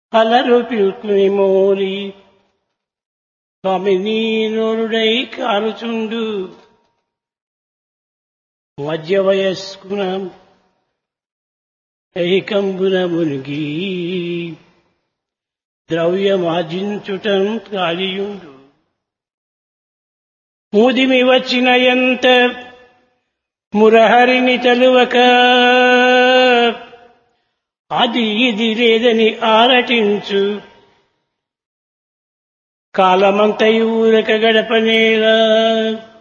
అలరు పిల్కుని మోరి స్వామి నీరుడై కారుచుండు మధ్య వయస్కున ఐకంబున మునిగి ద్రవ్యమార్జించుటం కాలియుండు ముదిమి వచ్చిన ఎంత మురహరిని తలువక అది ఇది లేదని ఆరటించు కాలమంతయు ఊరక గడపనేలా